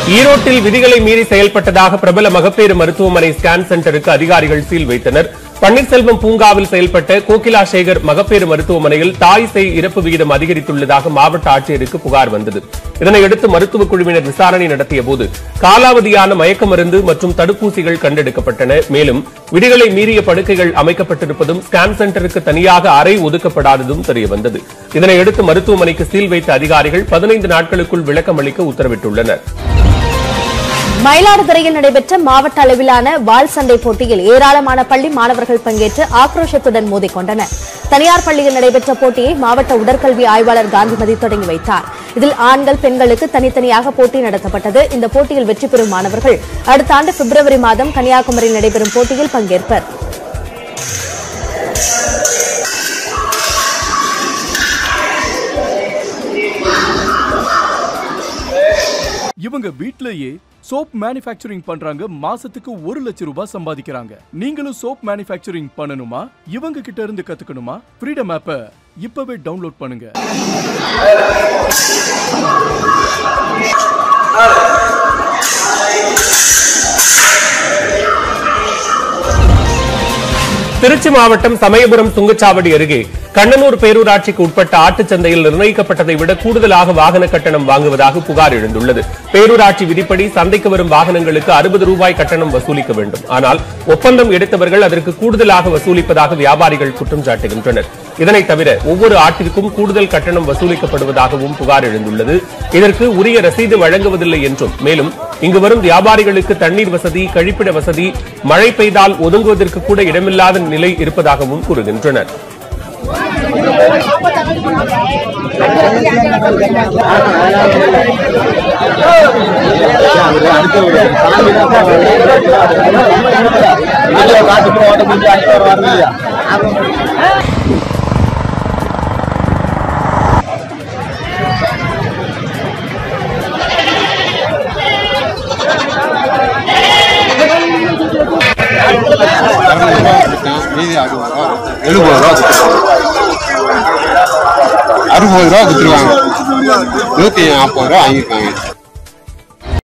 ஈரோட்டில் விதிகளை மீறி செயல்பட்டதாக பிரபல மகப்பேறு மருத்துவமனை ஸ்கேன் சென்டருக்கு அதிகாரிகள் சீல் வைத்தனர் பன்னீர்செல்வம் பூங்காவில் செயல்பட்ட கோகிலா சேகர் மகப்பேறு மருத்துவமனையில் தாய் சேய் இறப்பு விகிதம் அதிகரித்துள்ளதாக மாவட்ட ஆட்சியருக்கு புகார் வந்தது இதனையடுத்து மருத்துவக் குழுவினர் விசாரணை நடத்திய போது காலாவதியான மயக்க மருந்து மற்றும் தடுப்பூசிகள் கண்டெடுக்கப்பட்டன மேலும் விதிகளை மீறிய படுக்கைகள் அமைக்கப்பட்டிருப்பதும் ஸ்கேன் சென்டருக்கு தனியாக அறை ஒதுக்கப்படாததும் தெரியவந்தது இதனையடுத்து மருத்துவமனைக்கு சீல் வைத்த அதிகாரிகள் பதினைந்து நாட்களுக்குள் விளக்கம் அளிக்க உத்தரவிட்டுள்ளனர் மயிலாடுதுறையில் நடைபெற்ற மாவட்ட அளவிலான வாள் சண்டை போட்டியில் ஏராளமான பள்ளி மாணவர்கள் பங்கேற்று ஆக்ரோஷத்துடன் மோதிக்கொண்டனர் தனியார் பள்ளியில் நடைபெற்ற போட்டியை மாவட்ட உடற்கல்வி ஆய்வாளர் காந்திமதி தொடங்கி வைத்தார் இதில் ஆண்கள் பெண்களுக்கு தனித்தனியாக போட்டி நடத்தப்பட்டது இந்த போட்டியில் வெற்றி பெறும் மாணவர்கள் அடுத்த ஆண்டு பிப்ரவரி மாதம் கன்னியாகுமரியில் நடைபெறும் போட்டியில் பங்கேற்பர் இவங்க வீட்லயே சோப் மேனுஃபேக்சரிங் பண்றாங்க மாசத்துக்கு ஒரு லட்சம் ரூபாய் சம்பாதிக்கிறாங்க நீங்களும் சோப் மேனுஃபேக்சரிங் பண்ணணுமா இவங்க கிட்ட இருந்து கத்துக்கணுமா ஃப்ரீடம் ஆப்பை இப்பவே டவுன்லோட் பண்ணுங்க திருச்சி மாவட்டம் சமயபுரம் சுங்கச்சாவடி அருகே கண்ணனூர் பேரூராட்சிக்கு உட்பட்ட ஆட்டுச்சந்தையில் நிர்ணயிக்கப்பட்டதை விட கூடுதலாக வாகன கட்டணம் வாங்குவதாக புகார் எழுந்துள்ளது பேரூராட்சி விதிப்படி சந்தைக்கு வரும் வாகனங்களுக்கு அறுபது ரூபாய் கட்டணம் வசூலிக்க வேண்டும் ஆனால் ஒப்பந்தம் எடுத்தவர்கள் அதற்கு கூடுதலாக வசூலிப்பதாக வியாபாரிகள் குற்றம் சாட்டுகின்றனர் இதனைத் தவிர ஒவ்வொரு ஆட்டிற்கும் கூடுதல் கட்டணம் வசூலிக்கப்படுவதாகவும் புகார் எழுந்துள்ளது இதற்கு உரிய ரசீது வழங்குவதில்லை என்றும் மேலும் இங்கு வரும் வியாபாரிகளுக்கு தண்ணீர் வசதி கழிப்பிட வசதி மழை பெய்தால் ஒதுங்குவதற்கு கூட இடமில்லாத நிலை இருப்பதாகவும் கூறுகின்றனர் எழுபது ரூபா அறுபது ரூபா கொடுத்துருவாங்க நூற்றி நாற்பது ரூபா வாங்கியிருக்காங்க